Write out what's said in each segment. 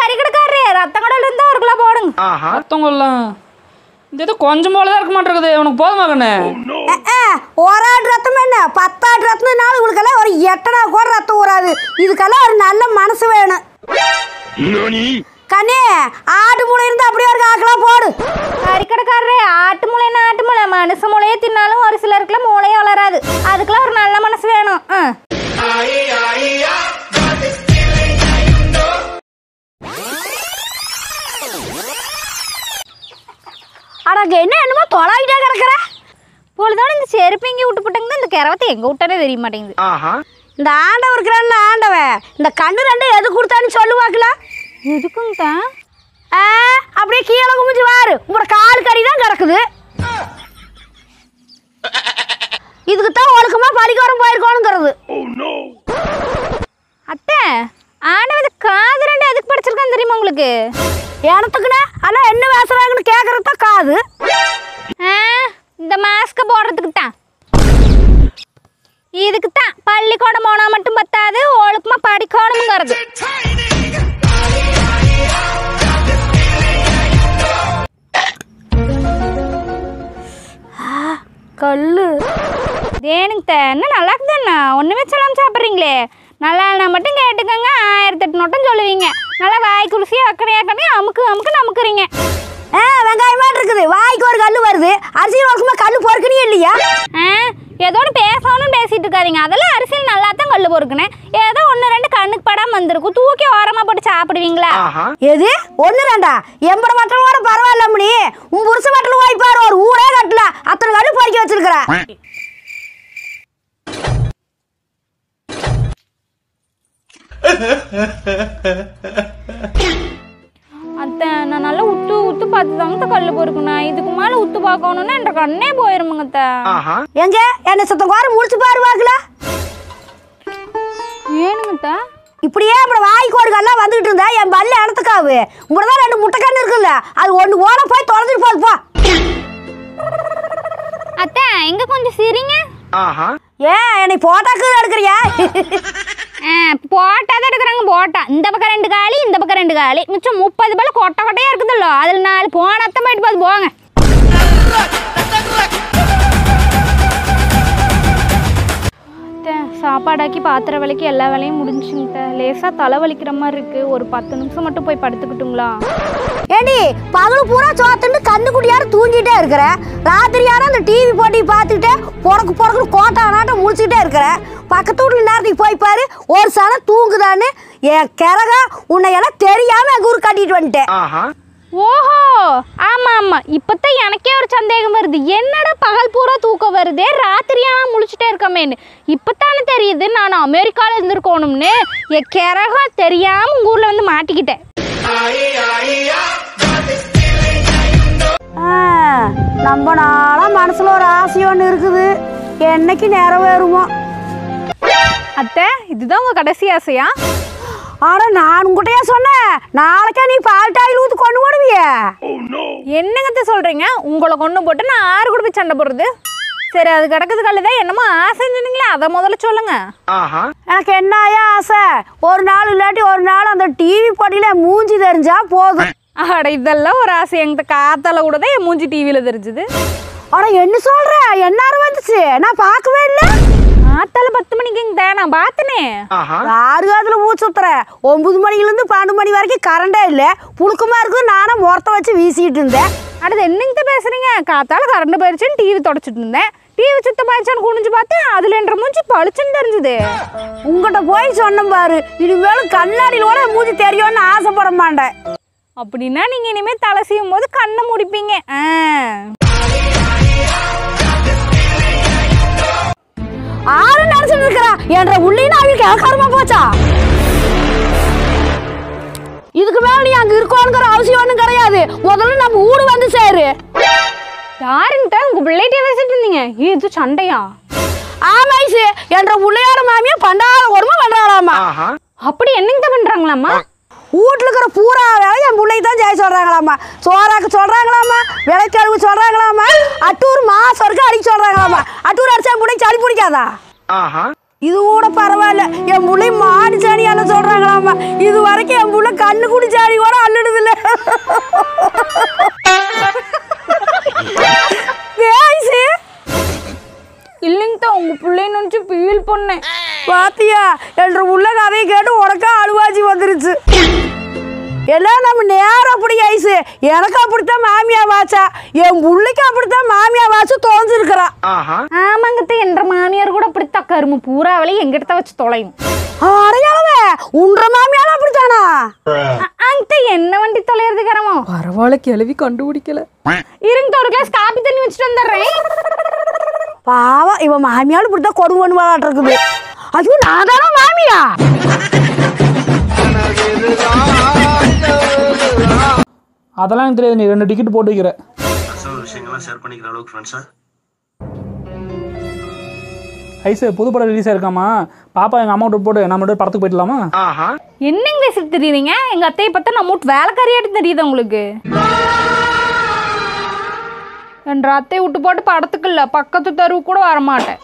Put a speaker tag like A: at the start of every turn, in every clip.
A: கறிக்கடைக்காரரே ரத்த கடல் இருந்தா ஒரு கிலோ போடுங்க
B: மற்றவங்களாம் இந்த இது கொஞ்சம் போல தான் இருக்க மாட்டேங்குது உனக்கு போதுமா கண்ணு
C: ஒரு ஆடு ரத்தம் என்ன பத்தாடு ரத்தம்னாலும் இவளுக்கெல்லாம் ஒரு எட்டனா கூட ரத்தம் ஊறாது இதுக்கெல்லாம் ஒரு நல்ல மனசு வேணும் கண்ணே ஆடு மூளை இருந்து அப்படியே ஒரு காக்கெல்லாம் போடு
A: கறிக்கடைக்காரரே ஆட்டு மூளைன்னா ஆட்டு மூளை மனுஷ மூளையே தின்னாலும் ஒரு சிலருக்குலாம் மூளையே வளராது அதுக்கெல்லாம் ஒரு நல்ல மனசு வேணும் ஆ.
C: அடங்க என்ன என்னமோ தொலைகிட்டே கிடக்குற
A: பொழுதோட இந்த செருப்பு இங்கே விட்டு போட்டாங்க இந்த கிரவத்தை எங்கே விட்டானே தெரிய மாட்டேங்குது
C: இந்த ஆண்டவன் இருக்கிறான்ல ஆண்டவன் இந்த கண்ணு ரெண்டும் எது கொடுத்தான்னு சொல்லுவாங்களா
A: எதுக்குங்க தான்
C: ஆ அப்படியே கீழே குமிஞ்சு வாரு உங்களோட கால் கறி தான் கிடக்குது இதுக்கு தான் ஒழுக்கமா பரிகாரம் போயிருக்கோனுங்கிறது
A: அத்தை ஆனவது காது ரெண்டு எதுக்கு படிச்சிருக்கான்னு தெரியுமா உங்களுக்கு
C: எனத்துக்குண்ணே ஆனால் என்ன பேசுறாங்கன்னு கேட்கறது தான் காது
A: ஆ, இந்த மாஸ்க போடுறதுக்கு தான் இதுக்கு தான் பள்ளிக்கூடம் போனா மட்டும் பத்தாது ஒழுக்கமா படிக்கணுங்கிறது
C: கல்லு
A: தேனுங்க என்ன நல்லா இருக்குதாண்ணா ஒன்றுமே சொல்லாமல் சாப்பிட்றீங்களே நல்லா இல்லைனா மட்டும் கேட்டுக்கோங்க ஆயிரத்தி எட்டு நோட்டம் சொல்லுவீங்க நல்லா வாய் குளிசி அக்கறையா அக்கறையா அமுக்கு அமுக்கு அமுக்குறீங்க
C: ஆ வெங்காயமாட்டு இருக்குது வாய்க்கு ஒரு கல்லு வருது அரிசி வழக்கமா கல்லு பொறுக்கணும் இல்லையா
A: ஆ ஏதோ ஒன்று பேசணும்னு பேசிட்டு இருக்காதீங்க அதெல்லாம் அரிசியில் நல்லா தான் கல் பொறுக்குனேன் ஏதோ ஒன்று ரெண்டு கண்ணுக்கு படாமல் வந்திருக்கும் தூக்கி ஓரமாக போட்டு சாப்பிடுவீங்களா
C: எது ஒன்று ரெண்டா எம்பட மட்டம் கூட பரவாயில்ல மணி உன் புருஷ மட்டில் போய் பாரு ஒரு ஊரே கட்டல அத்தனை கல்லு பொறுக்கி வச்சிருக்கிற
A: அத்தை நான் நல்லா உத்து உத்து பார்த்து தாங்க கல் பொறுக்கணும் இதுக்கு மேலே உத்து பார்க்கணுன்னா என்ற கண்ணே போயிருமுங்க அத்தை
C: எங்க என்ன சத்தம் குவாரம் முடிச்சு பாரு வாக்கல
A: ஏனுங்க அத்தை
C: இப்படியே அப்புறம் வாய்க்கு ஒரு கல்லா வந்துகிட்டு இருந்தா என் பல்லு இடத்துக்காவு இப்படிதான் ரெண்டு முட்டை கண்ணு இருக்குல்ல அது ஒன்று ஓட போய் தொலைஞ்சிட்டு போகுது போ
A: அத்தை எங்க கொஞ்சம் சிரிங்க
C: ஏன் என்னை போட்டாக்கு எடுக்கிறியா
A: ஆ போட்டா தான் எடுக்கிறாங்க போட்டா இந்த பக்கம் ரெண்டு காலி இந்த பக்கம் ரெண்டு காலி மிச்சம் முப்பது பேர் கொட்டை கொட்டையா இருக்குதுல்ல அதில் நாலு போன அத்தை போயிட்டு போது போங்க அத்தை, சாப்பாடாக்கி பாத்திர வேலைக்கு எல்லா வேலையும் முடிஞ்சுங்க லேசாக தலை வலிக்கிற மாதிரி இருக்கு ஒரு பத்து நிமிஷம் மட்டும் போய் படுத்துக்கிட்டுங்களா
C: ஏண்டி பகல் பூரா சோத்துன்னு கண்ணு குடியார தூங்கிட்டே இருக்கிற ராத்திரியான அந்த டிவி போட்டி பார்த்துக்கிட்டே பொறக்கு பொறக்குன்னு கோட்டா நாட்டம் முடிச்சுக்கிட்டே இருக்கிற பக்கத்து வீட்டுல நேரத்துக்கு போய் பாரு ஒரு சனம் தூங்குதான்னு என் கிறகா உன்னை எல்லாம் தெரியாம எங்க ஊருக்கு கட்டிட்டு வந்துட்டேன்
A: ஓஹோ ஆமா ஆமா இப்பதான் எனக்கே ஒரு சந்தேகம் வருது என்னடா பகல் பூரா தூக்கம் வருதே ராத்திரியான முழிச்சுட்டே இருக்கமேன்னு இப்பத்தானே தெரியுது நான் அமெரிக்கால இருந்திருக்கணும்னு என் கிறகம் தெரியாம உங்க ஊர்ல வந்து மாட்டிக்கிட்டேன்
C: ஆ, நம்ம நாளா மனசுல ஒரு ஆசை ஒன்று இருக்குது என்னைக்கு நிறைவேறுமோ
A: அத்தை இதுதான் உங்க கடைசி ஆசையா
C: ஆனா நான் உங்ககிட்டயே சொன்னேன் நாளைக்கே நீ பால் டாயில் ஊத்து கொண்டு போடுவியே
A: என்னங்கத்த சொல்றீங்க உங்களை கொண்டு போட்டு நான் ஆறு கூட போய் சண்டை போடுறது சரி அது கிடக்குது கல்லுதான் என்னமோ ஆசைன்னு சொன்னீங்களே அதை முதல்ல சொல்லுங்க
C: எனக்கு என்ன ஆயா ஆசை ஒரு நாள் இல்லாட்டி ஒரு நாள் அந்த டிவி போட்டியில மூஞ்சி தெரிஞ்சா போதும்
A: அட இதெல்லாம் ஒரு ஆசை எங்கிட்ட காத்தால கூட தான் என் மூஞ்சி டிவியில தெரிஞ்சுது
C: ஆனா என்ன சொல்ற என்னாரும் வந்துச்சு நான் பார்க்கவே இல்லை
A: காத்தால பத்து மணிக்குங்க நான் பார்த்தனே
C: ஆறு காலத்துல ஊர் சுத்துற ஒன்பது மணிலேருந்து பன்னெண்டு மணி வரைக்கும் கரண்டே இல்லை புழுக்கமா இருக்குது நானும் முறத்தை வச்சு வீசிட்டு இருந்தேன்
A: அடுத்து என்னங்க பேசுறீங்க காத்தால கரண்ட் போயிருச்சுன்னு டிவி தொடச்சிட்டு இருந்தேன் டிவி சுத்தமாயிடுச்சான்னு குனிஞ்சு பார்த்தேன் அதுல என்ற மூஞ்சி பளிச்சுன்னு தெரிஞ்சுது
C: உங்ககிட்ட போய் சொன்னேன் பாரு இனிமேலும் கண்ணாடியில் கூட என் மூஞ்சி தெரியும்னு ஆசைப்பட மாட்டேன்
A: அப்படின்னா நீங்க இனிமே தலை செய்யும் போது கண்ணை முடிப்பீங்க ஆ.
C: ஆறு நினைச்சிட்டு இருக்கிறா என்ற உள்ளின்னு அவளுக்கு இலக்காரமா போச்சா இதுக்கு மேல நீ அங்க இருக்கோங்கிற அவசியம் ஒன்றும் கிடையாது முதல்ல நம்ம ஊடு வந்து சேரு
A: யாருங்கிட்ட உங்க பிள்ளைகிட்டே பேசிட்டு இருந்தீங்க இது சண்டையா
C: ஆமாய்ஸ் என்ற உள்ளையார மாமியா பண்டார கொடுமை பண்றாளாமா
A: அப்படி என்னங்க பண்றாங்களாம்மா
C: வீட்டுல இருக்கிற பூரா வேலை என் பிள்ளைக்கு தான் செய்ய சொல்றாங்களாமா சோறாக்க சொல்றாங்களாமா விளைக்கழுவு சொல்றாங்களாமா அட்டூர் மாசம் வரைக்கும் அடிக்க சொல்றாங்களாமா அட்டூர் அடிச்சா என் பிள்ளைக்கு சளி பிடிக்காதா இது கூட பரவாயில்ல என் பிள்ளை மாடு சாணியால சொல்றாங்களாமா இது வரைக்கும் என் புள்ள கண்ணு குடி சாணி கூட ஐசு எனக்கு அப்படித்தான் மாமியா வாச்சா என் புள்ளைக்கு அப்படித்தான் மாமியா வாச்சு தோஞ்சிருக்கிறான்
A: ஆமாங்கத்த என்ற மாமியார் கூட அப்படித்தான் கரும்பு பூரா வேலையை எங்கிட்ட தான் வச்சு தொலையும்
C: அடையாளவே உன்ற மாமியாலும் அப்படித்தானா
A: அங்கிட்ட என்ன வண்டி தொலைறது கரமோ
B: பரவாயில்ல கிளவி கண்டுபிடிக்கல
A: இருங்க ஒரு கிளாஸ் காப்பி தண்ணி வச்சுட்டு வந்துடுறேன்
C: பாவம் இவன் மாமியாலும் இப்படித்தான் கொடுமை பண்ணுவாளாட்டு இருக்குது ஐயோ நான் தானே மாமியா
B: அதெல்லாம் எனக்கு தெரியாது நீ ரெண்டு டிக்கெட் போட்டு வைக்கிற
D: பர்சனல் விஷயங்கள்லாம் ஷேர் பண்ணிக்கிற அளவுக்கு ஃப்ரெண்ட்ஸா
B: ஐசு புது படம் ரிலீஸ் ஆயிருக்காமா பாப்பா எங்கள் அம்மா விட்டு போட்டு நம்ம ரெண்டு பேரும் படத்துக்கு போயிடலாமா
A: என்னங்க பேசிட்டு தெரியுறீங்க எங்க அத்தையை பார்த்தா நம்ம வீட்டு வேலைக்காரியாட்டு தெரியுது உங்களுக்கு என்ற அத்தையை விட்டு போட்டு படத்துக்கு இல்லை பக்கத்து தெருவு கூட வரமாட்டேன்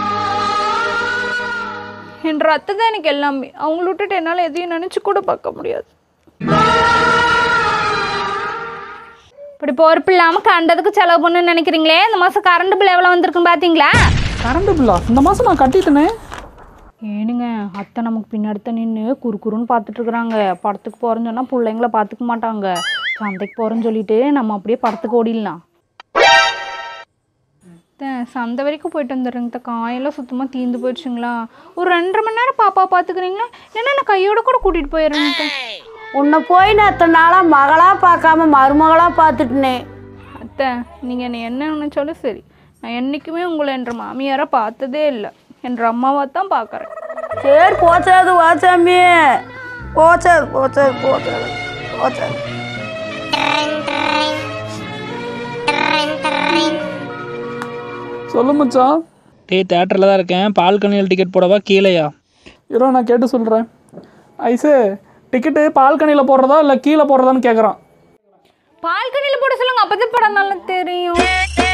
A: என்ற அத்தை தான் எனக்கு எல்லாமே அவங்கள விட்டுட்டு என்னால் எதையும் நினச்சி கூட பார்க்க முடியாது இப்படி பொறுப்பு இல்லாமல் கண்டதுக்கு செலவு பண்ணுன்னு நினைக்கிறீங்களே இந்த மாதம் கரண்ட் பில் எவ்வளோ வந்திருக்குன்னு பார்த்தீங்களா
B: கரண்ட் பில்லா இந்த மாதம் நான் கட்டிட்டேனே
A: ஏனுங்க அத்தை நமக்கு பின்னாடி தான் நின்று குறு குறுன்னு பார்த்துட்டு இருக்கிறாங்க படத்துக்கு போகிறேன்னு சொன்னால் பிள்ளைங்கள பார்த்துக்க மாட்டாங்க சந்தைக்கு போகிறேன்னு சொல்லிட்டு நம்ம அப்படியே படத்துக்கு ஓடிடலாம் அத்தை, சந்தை வரைக்கும் போயிட்டு வந்துடுறேங்க அத்தை. காயெல்லாம் சுத்தமாக தீந்து போயிடுச்சுங்களா ஒரு ரெண்டரை மணி நேரம் பாப்பா பார்த்துக்கிறீங்களா இல்லைன்னா நான் கையோட கூட கூட்டிகிட்டு போயிடுறேங்க அத்தை.
C: உன்னை போய் நான் இத்தனை நாளாக மகளாக பார்க்காம மருமகளாக பார்த்துட்டுனே
A: அத்தை நீங்கள் என்னை என்ன நினைச்சாலும் சரி நான் என்றைக்குமே உங்களை என்ற மாமியாராக பார்த்ததே இல்லை என்ற அம்மாவை தான் பார்க்குறேன்
C: சரி போச்சாது வாச்சாமி போச்சாது போச்சாது போச்சாது போச்சாது
B: சொல்லு மச்சான் டேய் தேட்டரில் தான் இருக்கேன் பால்கனியில் டிக்கெட் போடவா கீழேயா இரோ நான் கேட்டு சொல்கிறேன் ஐசு டிக்கெட்டு பால்கனியில் போடுறதா இல்லை கீழே போடுறதான்னு கேட்குறான்
A: பால்கனியில் போட சொல்லுங்க அப்பதான் படம் நல்லா தெரியும்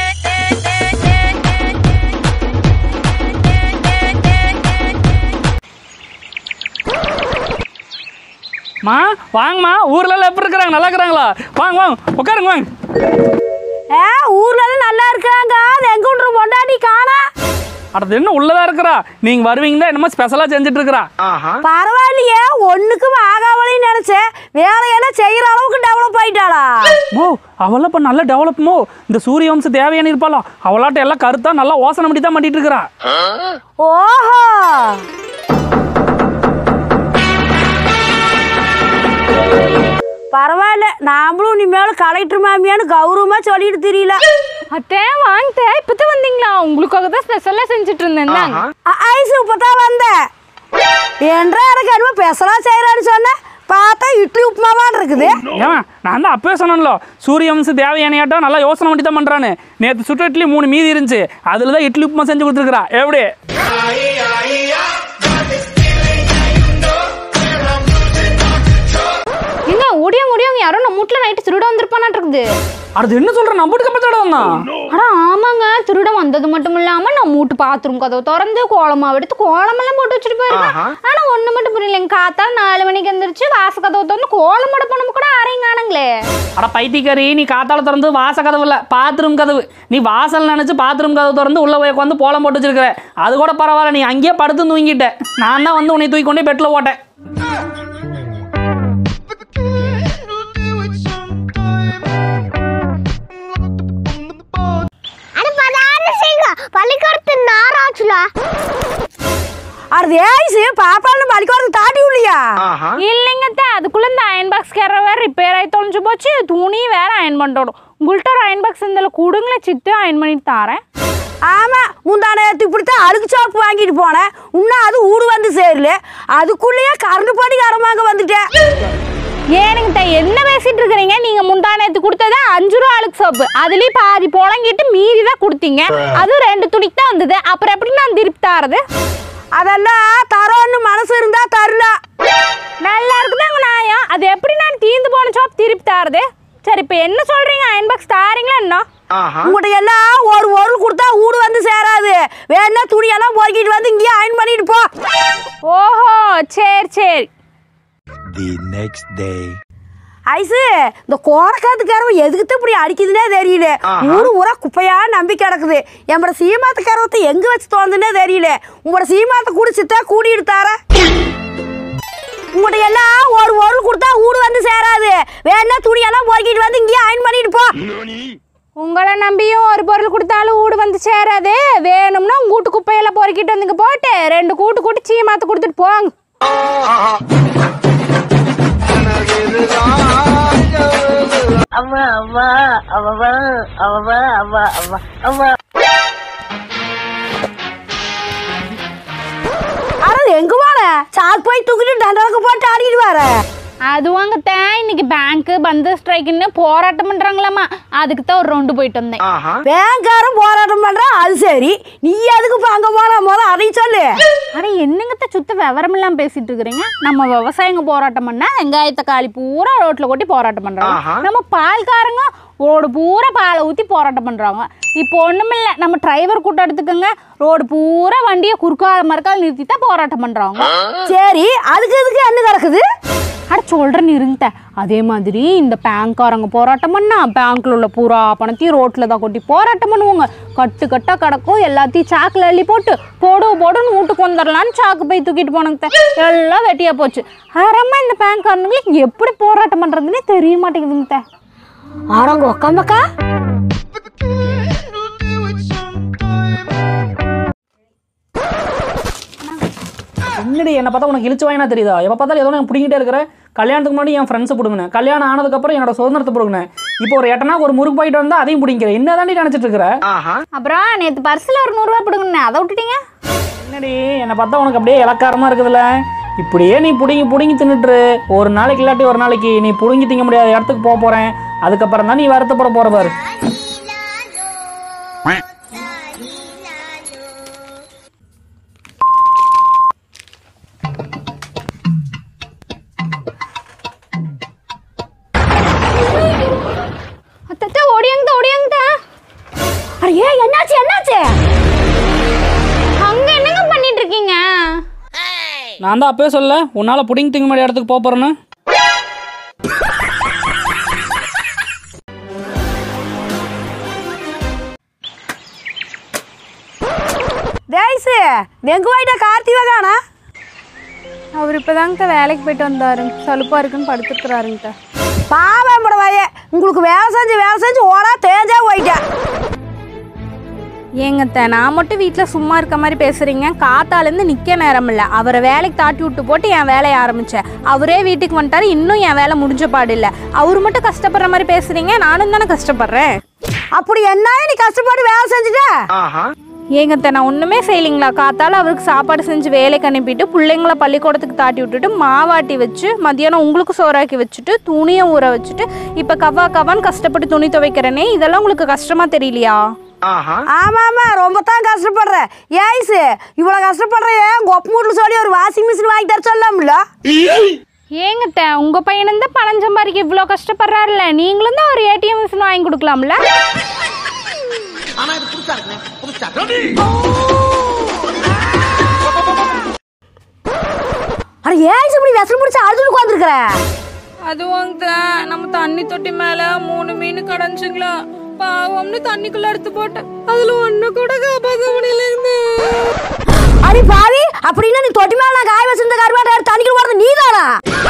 B: மா வாங்கம்மா ஊர்ல எல்லாம் எப்படி இருக்கிறாங்க நல்லா இருக்கிறாங்களா வாங்க வாங்க உட்காருங்க வாங்க
C: ஏ ஊர்ல எல்லாம் நல்லா இருக்கிறாங்க அது எங்க விட்ற பொண்டாட்டி காணா
B: அடுத்து என்ன உள்ளதா இருக்கிறா நீங்க வருவீங்க தான் என்னமோ ஸ்பெஷலாக செஞ்சுட்டு இருக்கிறா
C: பரவாயில்லையே ஒண்ணுக்கும் ஆகாவலையும் நினைச்சேன் வேலையெல்லாம் செய்யற அளவுக்கு டெவலப் ஆயிட்டாளா
B: மோ அவெல்லாம் இப்போ நல்ல டெவலப்மோ இந்த சூரிய வம்சம் தேவையான இருப்பாளோ அவளாட்ட எல்லாம் கருத்தா நல்லா ஓசனை பண்ணி தான் பண்ணிட்டு இருக்கிறா
C: ஓஹோ பரவாயில்ல நாமளும் இனிமேல் கலெக்டர் மாமியான்னு கௌரவமா சொல்லிட்டு தெரியல
A: அத்தே வாங்கிட்ட இப்பதான் வந்தீங்களா உங்களுக்காக தான் ஸ்பெஷலாக செஞ்சுட்டு இருந்தேன் இந்தாங்க.
C: ஐசு இப்பதான் வந்தேன் என்றா எனக்கு என்னமோ பெசலா செய்யறான்னு சொன்னேன் பார்த்தா இட்லி உப்புமாவான் இருக்குது
B: ஏன் நான் தான் அப்பவே சொன்னேன்ல சூரிய வம்சம் தேவையானையாட்டம் நல்லா யோசனை பண்ணி தான் பண்ணுறான்னு நேற்று சுட்ட இட்லி மூணு மீதி இருந்துச்சு அதில் தான் இட்லி உப்புமா செஞ்சு கொடுத்துருக்குறா எப்படி
A: ஏங்க ஓடியாங்க ஓடியாங்க யாரோ நம்ம வீட்டில் நைட்டு திருட வந்திருப்பானாட்டு இருக்குது
B: அடுத்து என்ன சொல்கிற நம்ம வீட்டுக்கு பத்தோட வந்தான்
A: அட ஆமாங்க திருட வந்தது மட்டும் இல்லாம நம்ம வீட்டு பாத்ரூம் கதவை திறந்து கோலமாவு எடுத்து கோலமெல்லாம் போட்டு வச்சுட்டு போயிருக்கேன் ஆனா ஒண்ணு மட்டும் புரியலைங்க காத்தால நாலு மணிக்கு எந்திரிச்சு வாச கதவை திறந்து கோலம் போட போனோம் கூட யாரையும் காணுங்களே
B: அட பைத்தியக்காரி நீ காத்தால திறந்து வாச கதவு இல்லை பாத்ரூம் கதவு நீ வாசல் நினச்சி பாத்ரூம் கதவு திறந்து உள்ளே போய் உட்காந்து போலம் போட்டு வச்சிருக்கிற அது கூட பரவாயில்ல நீ அங்கேயே படுத்து தூங்கிட்ட நான் தான் வந்து உன்னை தூக்கி கொண்டே பெட்டில் போட்டேன்
C: பள்ளிக்கூடத்து நாராச்சுல அது ஏய்ஸு பாப்பான்னு பள்ளிக்கூடத்துக்கு தாட்டி இல்லையா
A: இல்லைங்க அத்தை, அதுக்குள்ள இந்த அயன் பாக்ஸ் கேர வேற ரிப்பேர் ஆகி தொலைஞ்சு போச்சு துணி வேற அயன் பண்ணிட்டோம் உங்கள்கிட்ட ஒரு அயன் பாக்ஸ் இருந்தால கொடுங்களேன் சித்து அயன் பண்ணிட்டு தாரேன்
C: ஆமா முந்தா நேரத்து இப்படித்தான் அழுக்கு சோப்பு வாங்கிட்டு போனேன் இன்னும் அது ஊடு வந்து சேரல அதுக்குள்ளேயே கரண்ட் பாடி கடமாங்க வந்துட்டேன்
A: ஏனுங்க அத்தை, என்ன பேசிட்டு இருக்கிறீங்க நீங்க முந்தானத்து கொடுத்தது அஞ்சு ரூபா அழுக்கு சோப்பு அதுலயும் பாதி புழங்கிட்டு மீதி தான் கொடுத்தீங்க அதுவும் ரெண்டு துணிக்கு தான் வந்தது அப்புறம் எப்படி நான் திருப்பி தாரது
C: அதெல்லாம் தரோன்னு மனசு இருந்தா தரல
A: நல்லா இருக்குதாங்க நியாயம் அது எப்படி நான் தீந்து போன சோப் திருப்பி தாரது சரி இப்போ என்ன சொல்றீங்க அயன் பாக்ஸ் தாரீங்களா என்ன
C: உங்கள்கிட்ட எல்லாம் ஒரு பொருள் கொடுத்தா ஊடு வந்து சேராது வேணா துணியெல்லாம் பொறுக்கிட்டு வந்து இங்கேயே அயன் பண்ணிட்டு போ
A: ஓஹோ சரி சரி
E: The next day.
C: ஐசு இந்த கோரக்காத்துக்காரவ எதுக்கு இப்படி அடிக்குதுன்னே தெரியல ஊரு ஊரா குப்பையா நம்பி கிடக்குது எம்மட சீமாத்துக்காரவத்தை எங்க வச்சு தோந்துன்னே தெரியல உங்களோட சீமாத்தை குடிச்சுட்டா கூட்டிட்டு தார உங்கள்கிட்ட எல்லாம் ஒரு பொருள் கொடுத்தா ஊடு வந்து சேராது வேணா துணியெல்லாம் பொறுக்கிட்டு வந்து
A: வீட்டு கூட்டி சீ மாத்த கொடுத்துட்டு போங்க
F: அம்மா அம்மா அம்மா அம்மா அம்மா அம்மா அம்மா
C: அட எங்க போற சாக்கு போய் தூக்கிட்டு தண்டனக்கு போட்டு ஆடிட்டு வர
A: அது வாங்கத்தான் இன்னைக்கு பேங்க்கு பந்து ஸ்ட்ரைக்குன்னு போராட்டம் பண்றாங்களாமா அதுக்கு தான் ஒரு ரவுண்டு போயிட்டு வந்தேன்
C: பேங்காரன் போராட்டம் பண்றான் அது சரி நீ எதுக்கு இப்ப அங்க போன முத அதையும் சொல்லு
A: அட என்னங்கத்த சுத்த விவரம் இல்லாம பேசிட்டு இருக்கிறீங்க நம்ம விவசாயிங்க போராட்டம் பண்ணா வெங்காயத்தை காலி பூரா ரோட்ல கொட்டி போராட்டம் பண்றாங்க நம்ம பால்காரங்க ரோடு பூரா பாலை ஊத்தி போராட்டம் பண்றாங்க இப்போ ஒண்ணுமில்ல நம்ம டிரைவர் கூட்டம் எடுத்துக்கோங்க ரோடு பூரா வண்டியை குறுக்கால மறுக்கால் நிறுத்தி தான் போராட்டம் பண்றாங்க
C: சரி அதுக்கு எதுக்கு என்ன கிடக்குது
A: அட சொல்றேன்னு இருந்த அதே மாதிரி இந்த பேங்க்காரங்க போராட்டம் பண்ணா பேங்க்ல உள்ள பூரா பணத்தையும் ரோட்ல தான் கொட்டி போராட்டம் பண்ணுவாங்க கட்டு கட்டா கிடக்கும் எல்லாத்தையும் சாக்குல அள்ளி போட்டு போடு போடுன்னு வீட்டுக்கு வந்துடலான்னு சாக்கு போய் தூக்கிட்டு போனாங்க தே. எல்லாம் வெட்டியா போச்சு அரமா இந்த பேங்க்காரங்களுக்கு எப்படி போராட்டம் பண்றதுன்னே தெரிய மாட்டேங்குதுங்க தே.
C: ஆரங்க உக்காம்பக்கா
B: என்னடி என்னை பார்த்தா உனக்கு இழிச்சு வாயினா தெரியுதா எப்போ பார்த்தாலும் ஏதோ நான் பிடிங்கிட்டே இருக்கிற கல்யாணத்துக்கு முன்னாடி என் ஃப்ரெண்ட்ஸை பிடுங்கினேன் கல்யாணம் ஆனதுக்கப்புறம் என்னோட சுதந்திரத்தை பிடுங்கினேன் இப்போ ஒரு எட்டனா ஒரு முறுக்கு போயிட்டு வந்தா அதையும் பிடிக்கிறேன் என்ன தாண்டி நினச்சிட்டு இருக்கிற
A: அப்புறம் நேத்து பர்ஸ்ல ஒரு நூறுரூவா பிடுங்கண்ணே அதை விட்டுட்டீங்க
B: என்னடி என்னை பார்த்தா உனக்கு அப்படியே இலக்காரமாக இருக்குதுல்ல இப்படியே நீ பிடுங்கி பிடுங்கி தின்னுட்டுரு ஒரு நாளைக்கு இல்லாட்டி ஒரு நாளைக்கு நீ பிடுங்கி திங்க முடியாத இடத்துக்கு போக போகிறேன் அதுக்கப்புறம் தான் நீ வருத்தப்பட போகிற பாரு
A: அத்தத்தை ஓடியாங்க ஓடியாங்க
C: அட ஏ என்னாச்சு என்னாச்சு
A: அங்க என்னங்க பண்ணிட்டு இருக்கீங்க
B: நான் தான் அப்பவே சொல்ல உன்னால் பிடுங்கி திங்க முடியாத இடத்துக்கு போக போகிறேன்னு
C: தேய்ஸு எங்க போயிட்டா கார்த்திகா காணா
A: அவர் இப்பதாங்க வேலைக்கு போயிட்டு வந்தாருங்க சலுப்பா இருக்குன்னு படுத்துருக்குறாருங்க
C: பாவம் படவாயே உங்களுக்கு வேலை செஞ்சு வேலை செஞ்சு ஓடா தேஞ்சா போயிட்டேன்
A: ஏங்கத்த நான் மட்டும் வீட்டில் சும்மா இருக்க மாதிரி பேசுறீங்க காத்தாலேருந்து நிற்க நேரம் இல்லை அவரை வேலைக்கு தாட்டி விட்டு போட்டு என் வேலையை ஆரம்பித்தேன் அவரே வீட்டுக்கு வந்துட்டாரு இன்னும் என் வேலை முடிஞ்ச பாடு இல்லை அவர் மட்டும் கஷ்டப்படுற மாதிரி பேசுறீங்க நானும் தானே கஷ்டப்படுறேன்
C: அப்படி என்ன நீ கஷ்டப்பட்டு வேலை செஞ்சுட்ட
A: ஏங்கத்த நான் ஒன்றுமே செய்யலைங்களா காத்தால அவருக்கு சாப்பாடு செஞ்சு வேலைக்கு அனுப்பிட்டு பிள்ளைங்கள பள்ளிக்கூடத்துக்கு தாட்டி விட்டுட்டு மாவாட்டி வச்சு மதியானம் உங்களுக்கு சோறாக்கி வச்சுட்டு துணியை ஊற வச்சுட்டு இப்போ கவா கவான்னு கஷ்டப்பட்டு துணி துவைக்கிறேனே இதெல்லாம் உங்களுக்கு கஷ்டமா தெரியலையா
C: ஆமா ஆமா ரொம்ப தான் கஷ்டப்படுற ஏய்ஸு இவ்வளவு கஷ்டப்படுற உங்க ஒப்பு வீட்டுல சொல்லி ஒரு வாஷிங் மிஷின் வாங்கி தர சொல்லாம்ல
A: ஏங்கத்த உங்க பையனும் தான் பணம் சம்பாதிக்க இவ்வளோ கஷ்டப்படுறாருல்ல நீங்களும் தான் ஒரு ஏடிஎம் மிஷின் வாங்கி கொடுக்கலாம்ல
C: அட ஏய்ஸ் இப்படி விஷம் பிடிச்சி அழுதுட்டு உட்காந்துருக்குற
A: அது வாங்க நம்ம தண்ணி தொட்டி மேல மூணு மீன் கடைஞ்சுங்களா பாவம்னு தண்ணிக்குள்ள எடுத்து போட்டேன் அதுல ஒண்ணு கூட காப்பாற்ற முடியல
C: அடி பாவி அப்படின்னா நீ தொட்டி மேல நான் காய வச்சிருந்த கருவாட்டை எடுத்து தண்ணிக்கு போறது நீதானா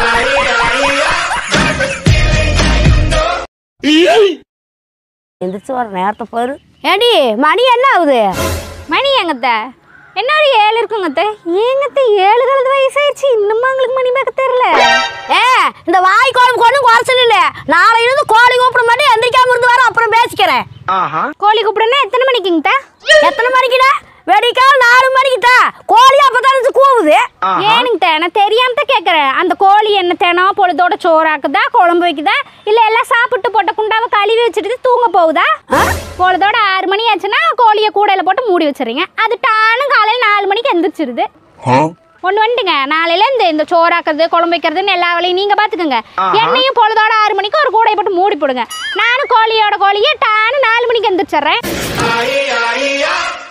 C: எந்திரிச்சு வர நேரத்தை பாரு ஏடி மணி என்ன ஆகுது
A: மணி எங்கத்த என்ன ஒரு ஏழு இருக்குங்கத்த ஏங்கத்த ஏழு கலந்து வயசாயிருச்சு இன்னும் உங்களுக்கு மணி பார்க்க தெரியல
C: ஏ இந்த வாய் குழம்பு கொண்டு குறைச்சல் இல்ல நாளையில இருந்து கோழி கூப்பிட மாட்டேன் எந்திரிக்காம இருந்து வர அப்புறம் பேசிக்கிறேன்
A: கோழி கூப்பிடுனா எத்தனை மணிக்குங்கத்த
C: எத்தனை மணிக்குடா வெடிக்கால் நாலு மணிக்குதா கோழி அப்பதான் கூவுது
A: ஏனுங்கத்த நான் தெரியாம தான் கேட்குறேன் அந்த கோழி என்ன தினம் பொழுதோட சோறாக்குதா குழம்பு வைக்குதா இல்லை எல்லாம் சாப்பிட்டு போட்ட குண்டாவை கழுவி வச்சுட்டு தூங்க போகுதா பொழுதோட ஆறு மணி ஆச்சுன்னா கோழியை கூடையில போட்டு மூடி வச்சிடுறீங்க அது டானும் காலையில் நாலு மணிக்கு எந்திரிச்சிருது ஒன்று வந்துட்டுங்க நாளையில இந்த இந்த சோறாக்குறது குழம்பு வைக்கிறதுன்னு எல்லா வேலையும் நீங்க பாத்துக்கோங்க என்னையும் பொழுதோட ஆறு மணிக்கு ஒரு கூடையை போட்டு மூடி போடுங்க நானும் கோழியோட கோழியை டானு நாலு மணிக்கு எந்திரிச்சிடுறேன்